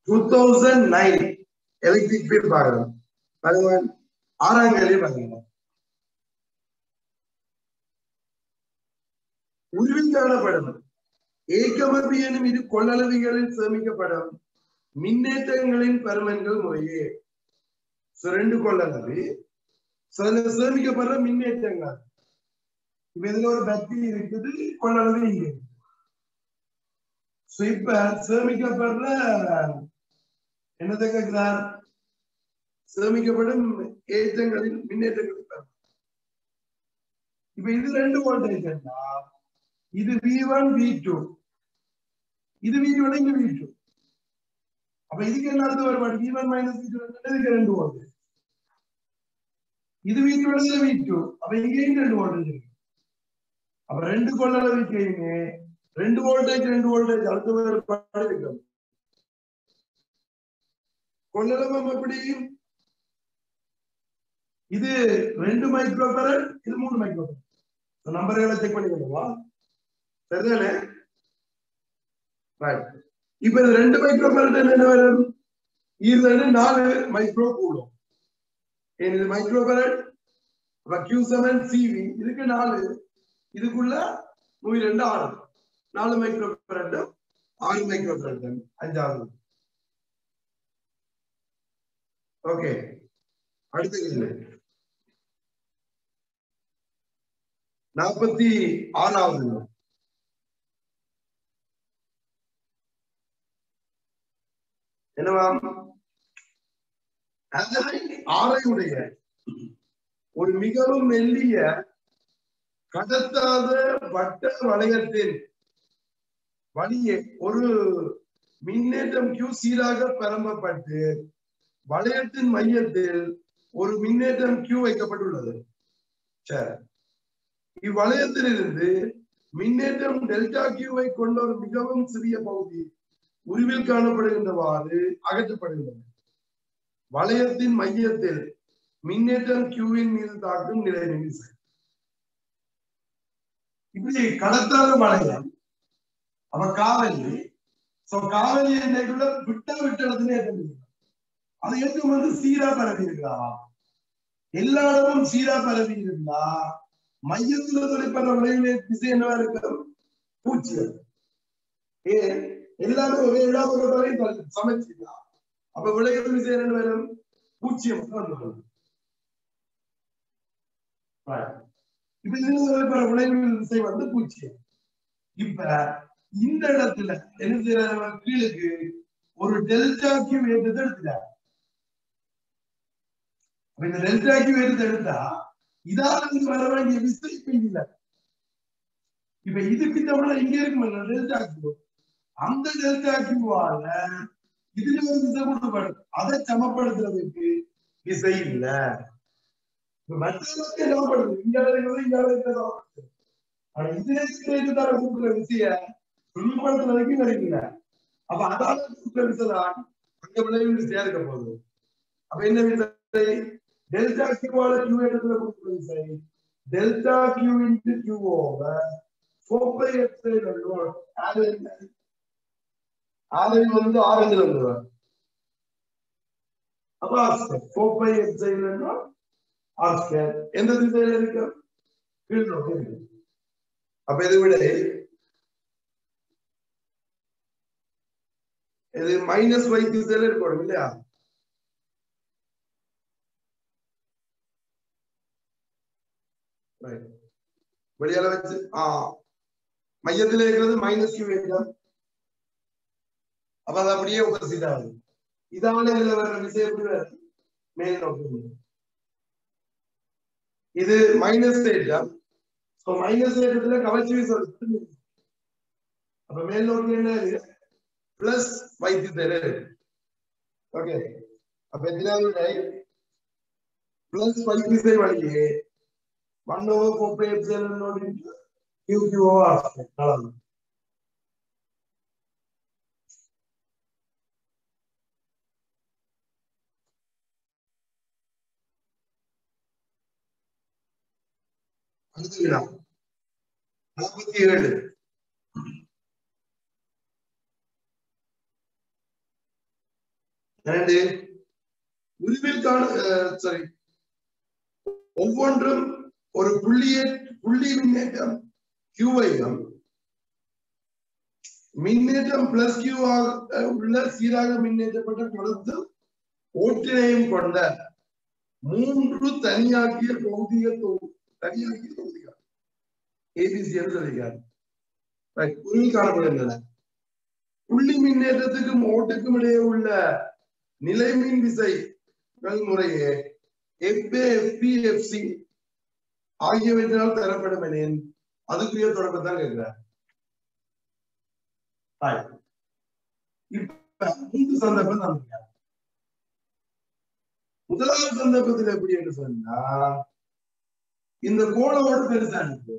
Two thousand nine electric field பார்க்கலாம் பாருங்க ஆறாம் கேள்வி பாருங்க உருவில் காணப்படும் ஏக்கமபி எனும் இரு கொள்ளளவிகளில் சேமிக்கப்படும் மின்னேற்றங்களின் பருமன்கள் முறையே So, ரெண்டு கொள்ளளவு So, அதுல சேமிக்கப்படுற மின்னேற்றங்கள் இப்ப இதுல ஒரு பத்தி இருக்குது கொள்ளளவு இங்க இருக்கு. So, இப்ப சேமிக்கப்படுற என்னதை கேட்கிறார் சேமிக்கப்படும் ஏற்றங்களின் மின்னேற்றங்களின் பருமன் இப்ப இது ரெண்டு வோல்டேஜ் இது வி ஒன் வி டூ இது வி ஒன் இங்க வி டூ அப்ப இதுக்கு என்ன அர்த்தம் வருமாடு V one minus V two இதுக்கு ரெண்டு வோல்டேஜ் இது வி டூ இது வி டூ அப்ப இங்கேயும் ரெண்டு வோல்டேஜ் இருக்கு அப்ப ரெண்டு கொள்ளளவுக்கையுமே ரெண்டு வோல்டேஜ் ரெண்டு வோல்டேஜ் அடுத்த வேறுபாடு இருக்கு கொள்ளளவு எப்படி இது ரெண்டு மைக்ரோ ஃபரட் இது மூணு மைக்ரோ ஃபரட் நம்பர்களை செக் பண்ணிக்கணுமா சரிதானே ரைட் இப்ப இது ரெண்டு மைக்ரோ ஃபரட் என்ன வரும் இது ரெண்டு நாலு மைக்ரோ கூடும் ஏன் இது மைக்ரோ ஃபரட் அப்ப கியூ செவன் சிவி இதுக்கு நாலு இதுக்குள்ள நூறு ரெண்டு ஆறு நாலு மைக்ரோ ஃபரட் ஆறு மைக்ரோ ஃபரட் அஞ்சாவது ஓகே அடுத்த கேள்வி நாற்பத்தி ஆறாவது என்னவாம் ஆரையுடைய ஒரு மிகவும் மெல்லிய கடத்தாத வட்ட வளையத்தின் வழியே ஒரு மின்னேற்றம் கியூ சீராக பரம்பப்பட்டு வளையத்தின் மையத்தில் ஒரு மின்னேற்றம் கியூ வைக்கப்பட்டுள்ளது சரி இவ்வளையத்திலிருந்து மின்னேற்றம் டெல்டா கியூவை கொண்ட ஒரு மிகவும் சிறிய பகுதி உருவில் காணப்படுகின்றவாறு அகற்றப்படுகின்றன வளையத்தின் மையத்தில் மின்னேற்றம் கியூவின் மீது தாக்கும் நிலை நிமிசை இப்படி கடத்தாத வளையம் அவ காவலி சோ காவலி என்னைக்குள்ள விட்ட விட்ட இடத்துல ஏற்ற அது எதுவும் வந்து சீரா பரவி இருக்கிறாரா எல்லா இடமும் சீரா பரவி இருந்தா மையத்துல தொலைப்படுற விளைவுடைய திசை என்னவா இருக்கும் பூச்சிகள் ஏன் எல்லாமே ஒரே எல்லா பக்கத்தாலையும் சமைச்சிடலாம் அப்ப விளைவு திசை என்ன வரும் பூச்சியம் வரும் இப்ப இதுல தொலைப்படுற விளைவு திசை வந்து பூச்சியம் இப்ப இந்த இடத்துல என்ன செய்யற கீழுக்கு ஒரு டெல்டா கியூ ஏற்றத்தை எடுத்துட்டார் இந்த டெல்டா கியூ ஏற்றத்தை எடுத்தா இதால இருந்து வர வேண்டிய விசை இப்ப இல்ல இப்ப இதுக்கு தமிழ இங்க இருக்கு டெல்டா கியூ அந்த டெல்டா கியூவால இதுல ஒரு விசை கொடுக்கப்படும் அதை சமப்படுத்துறதுக்கு விசை இல்ல மற்றவர்களுக்கு சமப்படுது இங்க இருக்கிறது இங்க இருக்கிறது ஆனா இதுல இருந்து தர கொடுக்குற விசைய சுருப்படுத்துறதுக்கு கிடைக்கல அப்ப அதால கொடுக்குற விசை தான் அங்க விளைவு சேர்க்க போகுது அப்ப என்ன விசை டெல்டா கியூவால கியூ இடத்துல கொடுக்குற விசை delta Q into Q over four pi epsilon naught R என்ன ஆர் வந்து ஆரஞ்சில் வந்துருவார் அப்ப four pi epsilon naught R square எந்த திசையில இருக்கு கீழ் நோக்கி இருக்கு அப்ப இதை விட இது மைனஸ் ஒய் திசையில இருக்கணும் இல்லையா வெளியால வச்சு ஆ மையத்தில் இருக்கிறது மைனஸ் கியூ வேகம் அப்ப அது அப்படியே ஒப்போசிட் ஆகுது இதால இதுல வர்ற விசை எப்படி வருது மேல் நோக்கி இது மைனஸ் ஏற்றம் சோ மைனஸ் ஏற்றத்துல கவர்ச்சி விசை வருது. அப்ப மேல் நோக்கி என்ன பிளஸ் வைத்து தரு ஓகே அப்ப எத்தனாவது விடை பிளஸ் வைத்து விசை வழியே one over four pi epsilon naught into Q Q over அளவு அடுத்த வினா நாற்பத்தி ஏழு இரண்டு உருவில் காண சாரி ஒவ்வொன்றும் ஒரு புள்ளிய புள்ளி மின்னேற்றம் கியூவையும் மின்னேற்றம் பிளஸ் கியூ உள்ள சீராக மின்னேற்றப்பட்ட கொழுத்து ஓட்டினையும் கொண்ட மூன்று தனியாக்கிய பௌதிக தொகுதி தனியாக்கிய தொகுதிகள் ஏபிசி என்று சொல்லியிருக்காரு உருவில் காணப்படுகின்றன புள்ளி மின்னேற்றத்துக்கும் ஓட்டுக்கும் இடையே உள்ள நிலைமின் விசை முறையே எஃப்ஏ எஃப்பி எஃப்சி ஆகியவற்றால் தரப்படும் எனேன் அதுக்குரிய தொடக்கத்தான் கேட்கிறார் இப்ப மூன்று சந்தர்ப்பம் தான் முதலாவது சந்தர்ப்பத்தில் எப்படி என்று சொன்னா இந்த கோணோடு பெருசா இருக்கு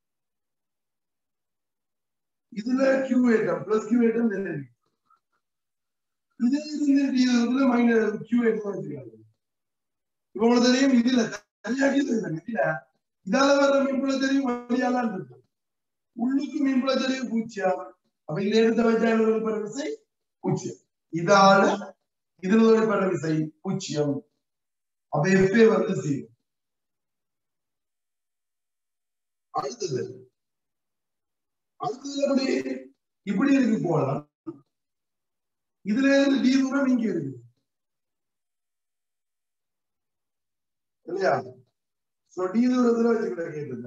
இதுல கியூ ஏட்டம் பிளஸ் கியூ ஏட்டம் தெரியும் இது இதுல மைனஸ் கியூ ஏட்டம் வச்சிருக்காங்க இப்ப உங்களுக்கு தெரியும் இதுல தனியாக்கி இல்ல இதால வர்ற மீன்புல தெரியும் வழியாலாம் இருக்கு உள்ளுக்கு மீன்புல தெரியும் பூச்சியா அப்ப இந்த இடத்த வச்சா பெற விசை பூச்சியம் இதால இதுல பெற விசை பூச்சியம் அப்ப எப்பே வந்து செய்யும் அடுத்தது அடுத்தது எப்படி இப்படி இருக்கு போலாம் இதுல இருந்து டி தூரம் இங்க இருக்கு இல்லையா சோ டி தூரத்துல வச்சுக்கிட்ட கேட்டுங்க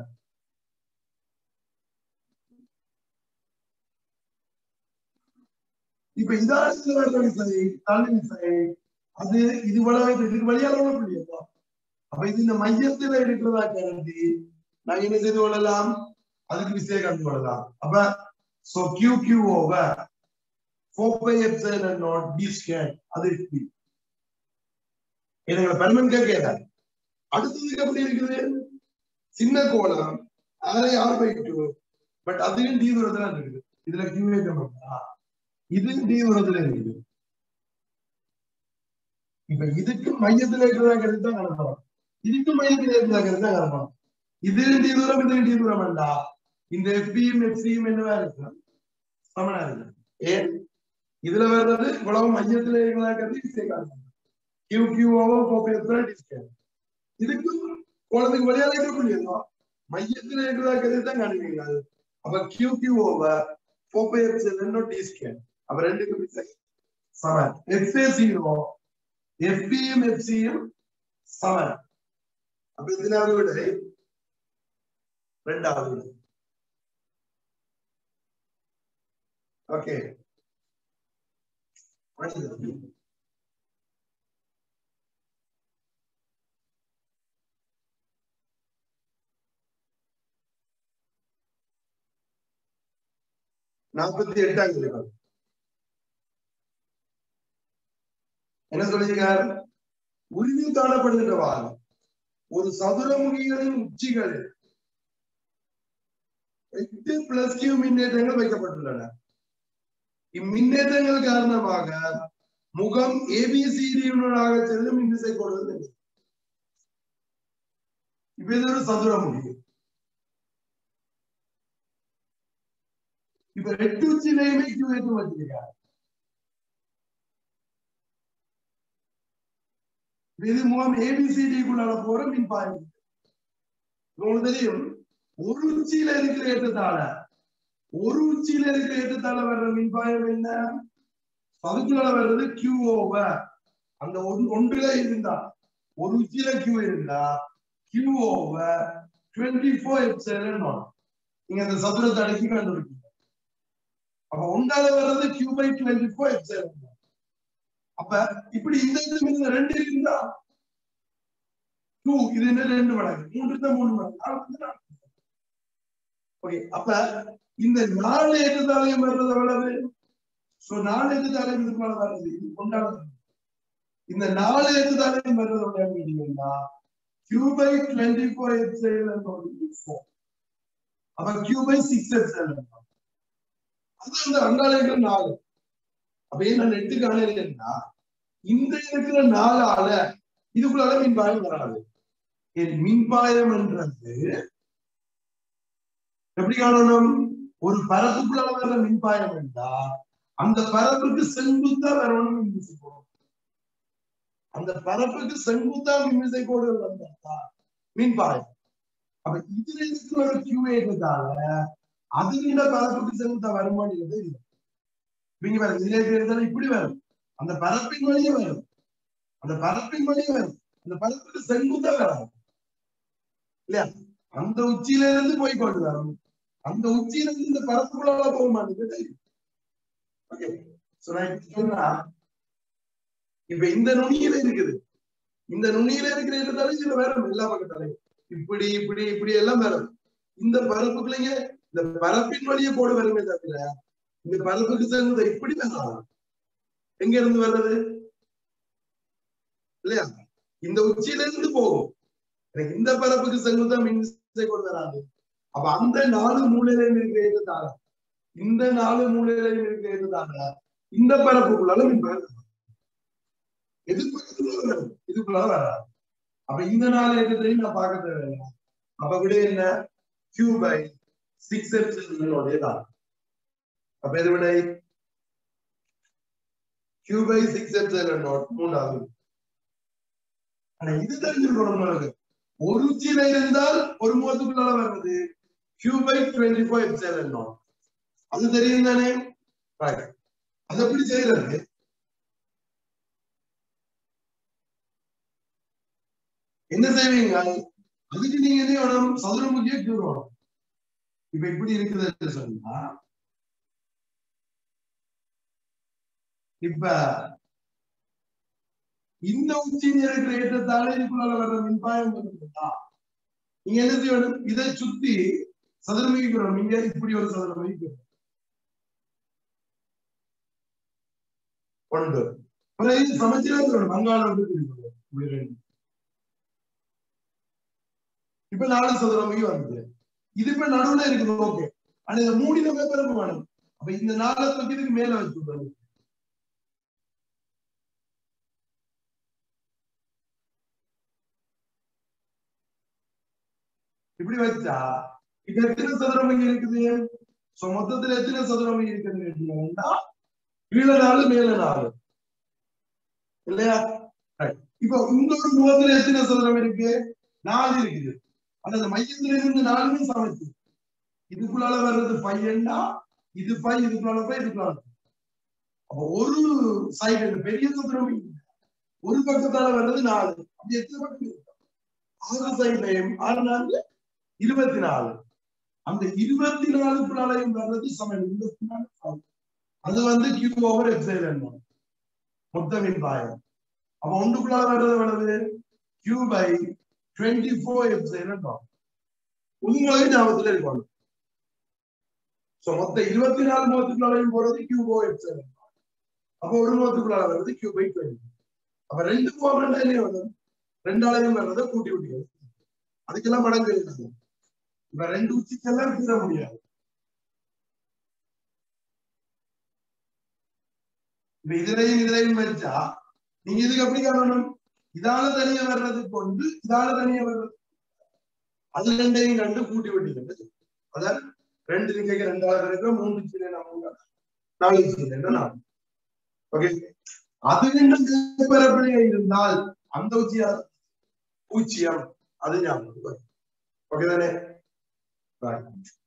இப்ப இதாரத்துல வர்ற விசை தள்ளி விசை அது இது வளவு இதுக்கு வழியால உள்ள புள்ளியப்பா அப்ப இது இந்த மையத்துல இருக்கிறதா கருதி நான் என்ன செய்து கொள்ளலாம் அதுக்கு விசையை கண்டு கொள்ளலாம் அப்ப so Q Q over four pi epsilon naught D square அது பி எங்களை பெர்மனன்ட் கேட்கிறேன் அடுத்ததுக்கு எப்படி இருக்குது சின்ன கோலம் அரை ஆறு பை டூ பட் அதுவும் டி தூரத்துல இருக்குது இதுல கியூ ஏற்ற இது டி தூரத்துல இருக்குது இப்ப இதுக்கு மையத்துல இருக்கிறதா கருத்து தான் கணக்கணும் இதுக்கு மையத்துல இருக்கிறதா கருத்து தான் கணக்கணும் இது டி தூரம் இது டி தூரம் வேண்டா இந்த எஃபியும் எஃப்சியும் என்னவா இருக்கு சமனா இருக்கு ஏன் இதுல வர்றது இவ்வளவு மையத்துல இருக்கிறதா கருத்து இசை காரணம் கியூ கியூ ஓவர் கோப்பை டிஸ்கேன் இதுக்கு குழந்தைக்கு வழியால இருக்கக்கூடியதோ மையத்துல இருக்கிறதா கருத்து தான் காணுவீங்க அப்ப கியூ கியூ ஓவர் கோப்பை எப்சிலன் டி ஸ்கேன் அப்ப ரெண்டுக்கு விசை சமன் எஃப்ஏ ஜீரோ எஃபியும் எஃப்சியும் சமன் அப்ப எத்தனாவது விடை ரெண்டாவது விடை ஓகே நாற்பத்தி எட்டாம் கேள்வி என்ன சொல்லியிருக்கார் உருவில் காணப்படுகின்ற வாரம் ஒரு சதுரமுகிகளின் உச்சிகளில் எட்டு பிளஸ் கியூ மின்னேற்றங்கள் வைக்கப்பட்டுள்ளன இம்மின்னேற்றங்கள் காரணமாக முகம் ஏபிசிடியுடனாக செல்லும் இந்திசை கொடுவது இப்ப இது ஒரு சதுரமுகி இப்ப ரெட்டு உச்சிலையுமே கியூ ஏற்றம் வச்சிருக்காரு இது மூலம் ஏபிசிடிக்குள்ளால போற மின்பாயம் உங்களுக்கு தெரியும் ஒரு உச்சியில இருக்கிற ஏற்றத்தால ஒரு உச்சியில இருக்கிற ஏற்றத்தால வர்ற மின்பாயம் என்ன அதுக்குள்ளால வர்றது கியூ ஓவர் அந்த ஒன்றுல இருந்தா ஒரு உச்சியில கியூ இருந்தா Q over twenty four epsilon நீங்க அந்த சதுரத்தை அடக்கி கண்டுபிடிக்கீங்க அப்ப ஒன்றால வர்றது Q by twenty four epsilon அப்ப இப்படி இந்த இந்த ரெண்டு இருந்தா டூ இது என்ன ரெண்டு மடங்கு மூன்று இருந்தா மூணு மடங்கு ஓகே அப்ப இந்த நாலு எதிர்த்தாலையும் வர்றது எவ்வளவு சோ நாலு எதிர்த்தாலையும் இதுக்கு மேல வர்றது இது கொண்டாடுறது இந்த நாலு எதிர்த்தாலையும் வர்றது எவ்வளவு கேட்டீங்கன்னா Q by twenty four epsilon அப்ப கியூ பை சிக்ஸ் எப்சைல் அது அந்த அங்காளைகள் நாலு அப்ப ஏன் நான் எட்டு காணலைன்னா இந்த இருக்கிற நாளால இதுக்குள்ளால மின்பாயம் வராது என் மின்பாயம் என்றது எப்படி காணணும் ஒரு பரப்புக்குள்ளால வர்ற மின்பாயம் என்றா அந்த பரப்புக்கு செங்குத்தா வரணும் போகும் அந்த பரப்புக்கு செங்குத்தா மின்விசை கோடுகள் வந்தா மின்பாயம் அப்ப இதுல இருக்கிற ஒரு கியூஏதால அதுல பரப்புக்கு செங்குத்தா வருமானது இல்லை இங்க வரும் இதுல இருக்கிறதால இப்படி வரும் அந்த பரப்பின் வழியே வரும் அந்த பரப்பின் வழியே வரும் அந்த பரப்புக்கு செங்குத்தா வராது இல்லையா அந்த உச்சியில இருந்து போய் கொண்டு வரும் அந்த உச்சியில இருந்து இந்த பரப்புக்குள்ள போக மாட்டேங்குது ஓகே சோ நான் இப்படி சொன்னா இப்ப இந்த நுனியில இருக்குது இந்த நுனியில இருக்கிற இருந்தாலே இதுல வரும் எல்லா பக்கத்தாலையும் இப்படி இப்படி இப்படி எல்லாம் வரும் இந்த பரப்புக்குள்ளேங்க இந்த பரப்பின் வழியே போட வருமே தவிர இந்த பரப்புக்கு சேர்ந்து இப்படி வரலாம் எங்க இருந்து வர்றது இல்லையா இந்த உச்சியில இருந்து போகும் எனக்கு இந்த பரப்புக்கு செங்குத்தா மின்சை கொண்டு வராது அப்ப அந்த நாலு மூலையில இருக்கிறதால இந்த நாலு மூலையில இருக்கிறதால இந்த பரப்புக்குள்ளால மின் எது பக்கத்துல வரும் இதுக்குள்ளால வராது அப்ப இந்த நாலு இடத்தையும் நான் பார்க்க தேவையில்லை அப்ப விட என்ன கியூ பை சிக்ஸ் எப்சிலோடைய தான் அப்ப எது விடை Q by six epsilon naught மூணாவது ஆனா இது தெரிஞ்சிருக்கணும் உங்களுக்கு ஒரு உச்சியில இருந்தால் ஒரு முகத்துக்குள்ளால வர்றது Q by twenty four epsilon naught அது தெரியும் தானே அது எப்படி செய்யறது என்ன செய்வீங்க அதுக்கு நீங்க என்ன வேணும் சதுரமுகிய கியூ வேணும் இப்ப இப்படி இருக்குது சொன்னா இப்ப இந்த உச்சியில் இருக்கிற ஏற்றத்தால இதுக்குள்ள வர்ற மின்பாயம் வருதுதா நீங்க என்ன செய்யணும் இதை சுத்தி சதுரமுகிக்கிறோம் இங்க இப்படி ஒரு சதுரமுகிக்கிறோம் ஒன்று பிறகு சமச்சீரம் வங்காளம் இப்படி ரெண்டு இப்ப நாலு சதுரமுகி வந்தது இது இப்ப நடுவுல இருக்குது ஓகே ஆனா இதை மூடின பேப்பருக்கு வேணும் அப்ப இந்த நாலு இதுக்கு மேல வச்சு இப்படி வச்சா இப்ப எத்தனை சதுரமுகி இருக்குது சோ மொத்தத்துல எத்தனை சதுரமுகி இருக்குதுன்னு கேட்டீங்கன்னா கீழே நாலு மேல நாலு இல்லையா இப்போ இந்த ஒரு முகத்துல எத்தனை சதுரம் இருக்கு நாலு இருக்குது அந்த மையத்துல இருந்து நாலுமே சமைச்சு இதுக்குள்ளால வர்றது பையன்னா இது பை இதுக்குள்ளால பை இதுக்குள்ளால அப்ப ஒரு சைடு பெரிய சதுரம் ஒரு பக்கத்தால வர்றது நாலு அப்படி எத்தனை பக்கம் இருக்கு ஆறு சைட்லையும் ஆறு நாலு இருபத்தி நாலு அந்த இருபத்தி நாலுக்குள்ளாலையும் வர்றது சமயம் இருபத்தி நாலு அது வந்து கியூ ஓவர் எக்ஸைல் மொத்த மின்பாயம் அப்ப ஒன்றுக்குள்ளால வர்றது வர்றது Q by twenty four epsilon உங்களுக்கு ஞாபகத்துல இருக்கணும் சோ மொத்த இருபத்தி நாலு முகத்துக்குள்ளாலையும் போறது கியூ ஓ எப்சைல் அப்ப ஒரு முகத்துக்குள்ளால வர்றது கியூ பை டுவெண்ட்டி அப்ப ரெண்டு முகம் ரெண்டாயிரம் வரும் ரெண்டாலையும் வர்றதை கூட்டி விட்டுக்கிறது அதுக்கெல்லாம் மடங்கு இருக்காது இப்ப ரெண்டு உச்சிக்கெல்லாம் கீற முடியாது இப்ப இதுலையும் இதுலையும் வச்சா நீங்க இதுக்கு எப்படி காணணும் இதால தனியா வர்றது கொண்டு இதால தனியா வர்றது அது ரெண்டையும் கண்டு கூட்டி விட்டுக்கிறது அதான் ரெண்டு நிலைக்கு ரெண்டாவது இருக்கிற மூன்று சிலை நம்ம நாலு சிலை நாலு ஓகே அது ரெண்டும் பரப்பிலே இருந்தால் அந்த உச்சியா பூச்சியம் அது ஞாபகம் ஓகே தானே